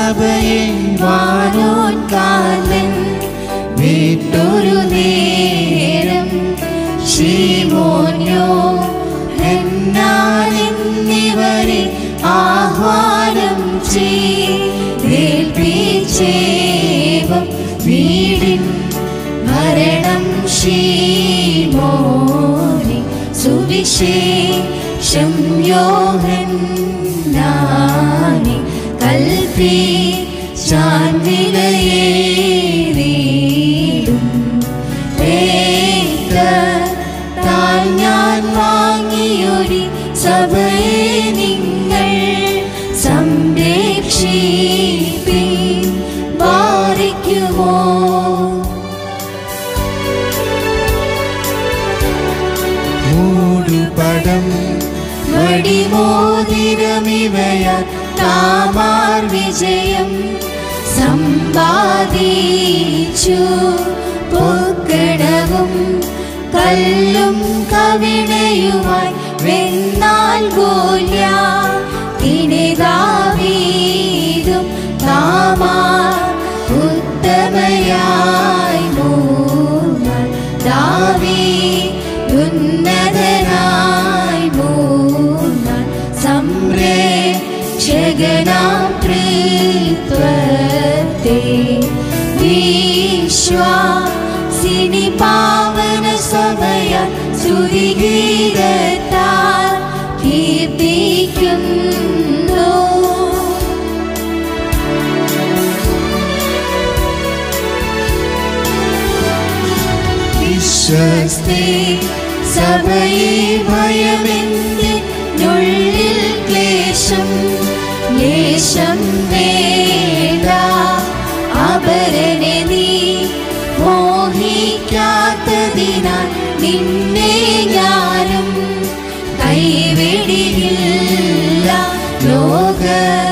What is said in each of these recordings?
സഭയെ വാനോൻ കാലൻ വിട്ടൊരു നേരം ശീമോന്യോ എന്നിവരെ ആഹ്വാനം ചെയ്തേൽപ്പിച്ചേവം വീടിൻ ഭരണം ശീമോനി സുവിശേഷം യോഹന്നാനി കൽപ്പി ചാൻവിലയേറിയിടും താൻ ഞാൻ വാങ്ങിയൊരു സഭയെ നിങ്ങൾ സംരക്ഷിപ്പി ബാധിക്കുമോ മൂടുപടം വടിമോതിരമിവയ താമാർ വിജയം സമ്പാദിച്ചു പൊക്കടവും കല്ലും കവിണയുമായി വെന്നാൽ ഗോല്യ ഇനിതാവീതും താമാർ ഉത്തമയായി മൂന്നാൾ ദാവീ ഉന്നതനായി മൂന്നാൾ സംരക്ഷകനാം തൃത്വത്തെ വിശ്വാസിനി പാവന സമയ സ്തുതിഗീതത്താൽ കീർത്തിക്കുന്നു വിശ്വസ്തേ സഭയെ ഭയമെന്തിനുള്ളിൽ ക്ലേശം ലേശം വേണ്ട അപരനെ നീ മോഹിക്കാത്തതിനാൽ നിന്നെ ഞാനും കൈവിടിയില്ല ലോക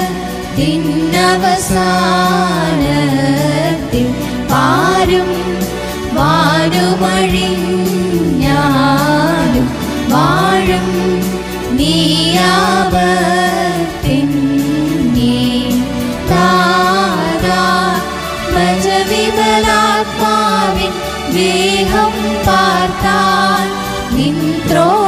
ദിനവസാനത്തിൽ പാരും വാരുമഴിഞ്ഞാലും വാഴും നീയാപത്തിന്നേ താരാ മജവിമലാത്മാവിൻ ദേഹം പാർത്താൽ നിന്ത്രോ